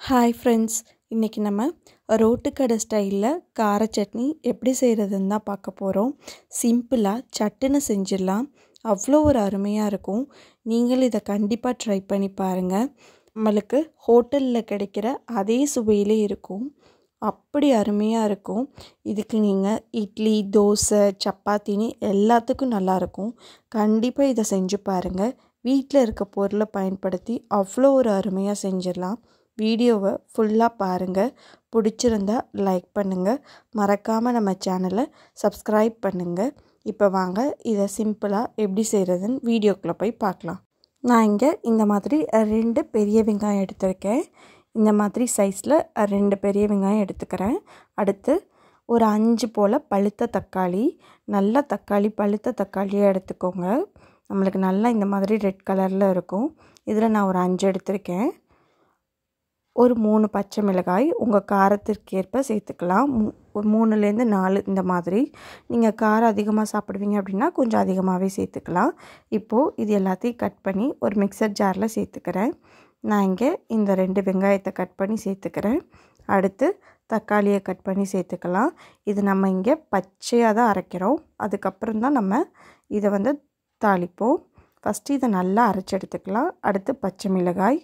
hi friends இன்றைக்கி நம்ம ரோட்டுக்கடை ஸ்டைலில் கார சட்னி எப்படி செய்கிறதுன்னு தான் பார்க்க போகிறோம் சிம்பிளாக சட்டுன்னு செஞ்சிடலாம் அவ்வளோ ஒரு அருமையாக இருக்கும் நீங்களும் இதை கண்டிப்பாக ட்ரை பண்ணி பாருங்கள் நம்மளுக்கு ஹோட்டலில் கிடைக்கிற அதே சுவையிலே இருக்கும் அப்படி அருமையாக இருக்கும் இதுக்கு நீங்கள் இட்லி தோசை சப்பாத்தின்னு எல்லாத்துக்கும் நல்லாயிருக்கும் கண்டிப்பாக இதை செஞ்சு பாருங்கள் வீட்டில் இருக்க பொருளை பயன்படுத்தி அவ்வளோ ஒரு அருமையாக செஞ்சிடலாம் வீடியோவை ஃபுல்லாக பாருங்கள் பிடிச்சிருந்தா லைக் பண்ணுங்கள் மறக்காமல் நம்ம சேனலை சப்ஸ்கிரைப் பண்ணுங்கள் இப்போ வாங்க இதை சிம்பிளாக எப்படி செய்கிறதுன்னு வீடியோக்குள்ளே போய் பார்க்கலாம் நான் இங்கே இந்த மாதிரி ரெண்டு பெரிய வெங்காயம் எடுத்திருக்கேன் இந்த மாதிரி சைஸில் ரெண்டு பெரிய வெங்காயம் எடுத்துக்கிறேன் அடுத்து ஒரு அஞ்சு போல் பழுத்த தக்காளி நல்ல தக்காளி பழுத்த தக்காளியாக எடுத்துக்கோங்க நம்மளுக்கு நல்லா இந்த மாதிரி ரெட் கலரில் இருக்கும் இதில் நான் ஒரு அஞ்சு எடுத்திருக்கேன் ஒரு மூணு பச்சை மிளகாய் உங்கள் காரத்திற்கு ஏற்ப சேர்த்துக்கலாம் மூ ஒரு மூணுலேருந்து நாலு இந்த மாதிரி நீங்கள் காரம் அதிகமாக சாப்பிடுவீங்க அப்படின்னா கொஞ்சம் அதிகமாகவே சேர்த்துக்கலாம் இப்போது இது எல்லாத்தையும் கட் பண்ணி ஒரு மிக்சர் ஜாரில் சேர்த்துக்கிறேன் நான் இங்கே இந்த ரெண்டு வெங்காயத்தை கட் பண்ணி சேர்த்துக்கிறேன் அடுத்து தக்காளியை கட் பண்ணி சேர்த்துக்கலாம் இது நம்ம இங்கே பச்சையாக தான் அரைக்கிறோம் அதுக்கப்புறம் தான் நம்ம இதை வந்து தாளிப்போம் ஃபஸ்ட்டு இதை நல்லா அரைச்சி எடுத்துக்கலாம் அடுத்து பச்சை மிளகாய்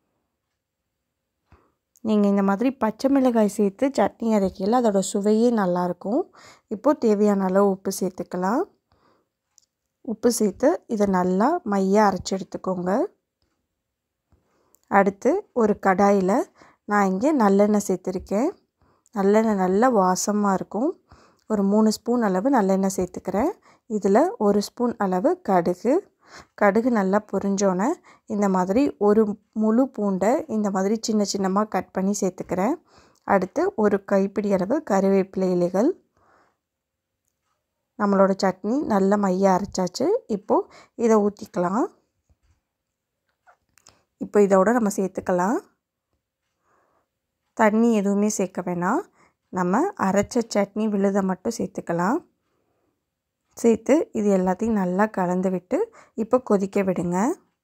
நீங்கள் இந்த மாதிரி பச்சை மிளகாய் சேர்த்து சட்னி அரைக்கையில் அதோடய சுவையே நல்லாயிருக்கும் இப்போது தேவையான அளவு உப்பு சேர்த்துக்கலாம் உப்பு சேர்த்து இதை நல்லா மையாக அரைச்சி எடுத்துக்கோங்க அடுத்து ஒரு கடாயில் நான் இங்கே நல்லெண்ணெய் சேர்த்துருக்கேன் நல்லெண்ணெய் நல்லா வாசமாக இருக்கும் ஒரு மூணு ஸ்பூன் அளவு நல்லெண்ணெய் சேர்த்துக்கிறேன் இதில் ஒரு ஸ்பூன் அளவு கடுகு கடுகு நல்லா பொரிஞ்சோன்னே இந்த மாதிரி ஒரு முழு பூண்டை இந்த மாதிரி சின்ன சின்னமாக கட் பண்ணி சேர்த்துக்கிறேன் அடுத்து ஒரு கைப்பிடி அளவு கருவேப்பிலை இலைகள் நம்மளோட சட்னி நல்ல மைய அரைச்சாச்சு இப்போது இதை ஊற்றிக்கலாம் இப்போ இதோட நம்ம சேர்த்துக்கலாம் தண்ணி எதுவுமே சேர்க்க வேணாம் நம்ம அரைச்ச சட்னி விழுதை மட்டும் சேர்த்துக்கலாம் சேர்த்து இது எல்லாத்தையும் நல்லா கலந்து விட்டு இப்போ கொதிக்க விடுங்க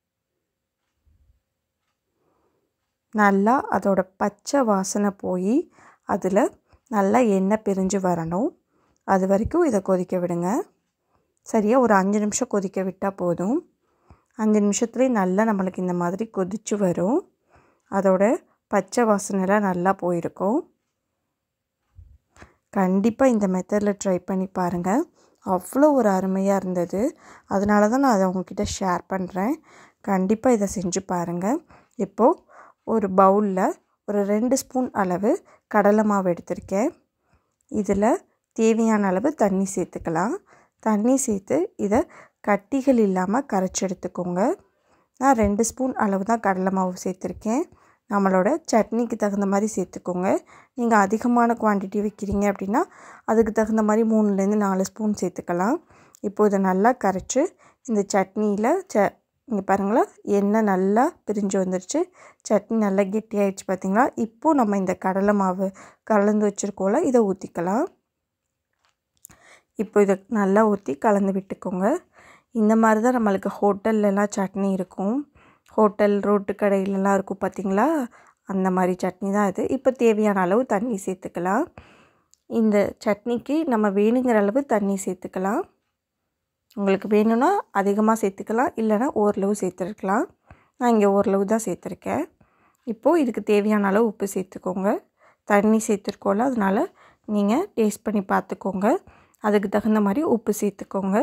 நல்லா அதோட பச்சை வாசனை போய் அதில் நல்லா எண்ணெய் பிரிஞ்சு வரணும் அது வரைக்கும் இதை கொதிக்க விடுங்க சரியாக ஒரு அஞ்சு நிமிஷம் கொதிக்க விட்டால் போதும் அஞ்சு நிமிஷத்துலேயே நல்லா நம்மளுக்கு இந்த மாதிரி கொதிச்சு வரும் அதோட பச்சை வாசனைலாம் நல்லா போயிருக்கும் கண்டிப்பாக இந்த மெத்தடில் ட்ரை பண்ணி பாருங்கள் அவ்வளோ ஒரு அருமையாக இருந்தது அதனால தான் நான் அதை உங்ககிட்ட ஷேர் பண்ணுறேன் கண்டிப்பாக இதை செஞ்சு பாருங்கள் இப்போது ஒரு பவுலில் ஒரு ரெண்டு ஸ்பூன் அளவு கடலை மாவு எடுத்திருக்கேன் இதில் தேவையான அளவு தண்ணி சேர்த்துக்கலாம் தண்ணி சேர்த்து இதை கட்டிகள் இல்லாமல் கரைச்சி எடுத்துக்கோங்க நான் ரெண்டு ஸ்பூன் அளவு தான் கடலை மாவு சேர்த்துருக்கேன் நம்மளோட சட்னிக்கு தகுந்த மாதிரி சேர்த்துக்கோங்க நீங்கள் அதிகமான குவான்டிட்டி வைக்கிறீங்க அப்படின்னா அதுக்கு தகுந்த மாதிரி மூணுலேருந்து நாலு ஸ்பூன் சேர்த்துக்கலாம் இப்போது இதை நல்லா கரைச்சி இந்த சட்னியில் ச இங்கே பாருங்களா எண்ணெய் நல்லா பிரிஞ்சு வந்துருச்சு சட்னி நல்லா கெட்டியாயிடுச்சு பார்த்திங்களா இப்போது நம்ம இந்த கடலை மாவு கலந்து வச்சுருக்கோம்ல இதை ஊற்றிக்கலாம் இப்போ இதை நல்லா ஊற்றி கலந்து விட்டுக்கோங்க இந்த மாதிரி தான் நம்மளுக்கு ஹோட்டல்லலாம் சட்னி இருக்கும் ஹோட்டல் ரோட்டு கடையிலலாம் இருக்கும் பார்த்திங்களா அந்த மாதிரி சட்னி தான் இது இப்போ தேவையான அளவு தண்ணி சேர்த்துக்கலாம் இந்த சட்னிக்கு நம்ம வேணுங்கிற அளவு தண்ணி சேர்த்துக்கலாம் உங்களுக்கு வேணும்னா அதிகமாக சேர்த்துக்கலாம் இல்லைனா ஓரளவு சேர்த்துருக்கலாம் நான் இங்கே ஓரளவு தான் சேர்த்துருக்கேன் இப்போது இதுக்கு தேவையான அளவு உப்பு சேர்த்துக்கோங்க தண்ணி சேர்த்துருக்கோம்ல அதனால் நீங்கள் டேஸ்ட் பண்ணி பார்த்துக்கோங்க அதுக்கு தகுந்த மாதிரி உப்பு சேர்த்துக்கோங்க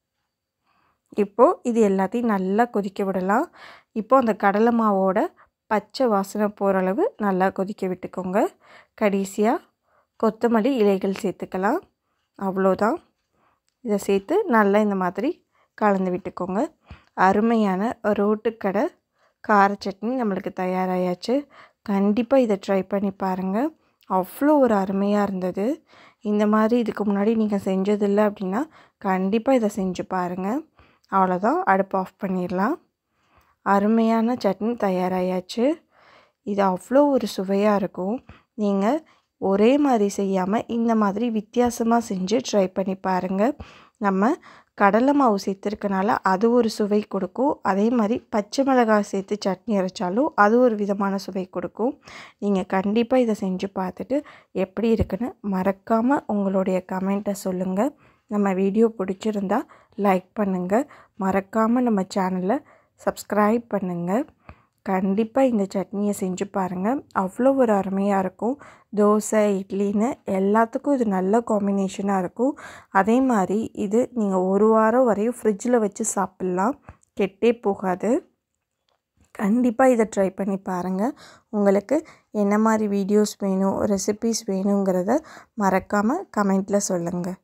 இப்போது இது எல்லாத்தையும் நல்லா கொதிக்க விடலாம் இப்போது அந்த கடலை மாவோட பச்சை வாசனை போகிற அளவு நல்லா கொதிக்க விட்டுக்கோங்க கடைசியாக கொத்தமல்லி இலைகள் சேர்த்துக்கலாம் அவ்வளோதான் இதை சேர்த்து நல்லா இந்த மாதிரி கலந்து விட்டுக்கோங்க அருமையான ரோட்டுக்கடை கார சட்னி நம்மளுக்கு தயாராகியாச்சு கண்டிப்பாக இதை ட்ரை பண்ணி பாருங்கள் அவ்வளோ ஒரு அருமையாக இருந்தது இந்த மாதிரி இதுக்கு முன்னாடி நீங்கள் செஞ்சதில்லை அப்படின்னா கண்டிப்பாக இதை செஞ்சு பாருங்கள் அவ்வளோதான் அடுப்பு ஆஃப் பண்ணிடலாம் அருமையான சட்னி தயாராகியாச்சு இது அவ்வளோ ஒரு சுவையாக இருக்கும் நீங்கள் ஒரே மாதிரி செய்யாமல் இந்த மாதிரி வித்தியாசமாக செஞ்சு ட்ரை பண்ணி பாருங்கள் நம்ம கடலை மாவு சேர்த்துருக்கனால அது ஒரு சுவை கொடுக்கும் அதே மாதிரி பச்சை மிளகாய் சேர்த்து சட்னி அரைச்சாலும் அது ஒரு விதமான சுவை கொடுக்கும் நீங்கள் கண்டிப்பாக இதை செஞ்சு பார்த்துட்டு எப்படி இருக்குன்னு மறக்காமல் உங்களுடைய கமெண்ட்டை சொல்லுங்கள் நம்ம வீடியோ பிடிச்சிருந்தா லைக் பண்ணுங்கள் மறக்காமல் நம்ம சேனலை சப்ஸ்கிரைப் பண்ணுங்கள் கண்டிப்பாக இந்த சட்னியை செஞ்சு பாருங்கள் அவ்வளோ ஒரு அருமையாக இருக்கும் தோசை இட்லின்னு எல்லாத்துக்கும் இது நல்ல காம்பினேஷனாக இருக்கும் அதே மாதிரி இது நீங்கள் ஒரு வாரம் வரையும் ஃப்ரிட்ஜில் வச்சு சாப்பிட்லாம் கெட்டே போகாது கண்டிப்பாக இதை ட்ரை பண்ணி பாருங்கள் உங்களுக்கு என்ன மாதிரி வீடியோஸ் வேணும் ரெசிபீஸ் வேணுங்கிறத மறக்காமல் கமெண்ட்டில் சொல்லுங்கள்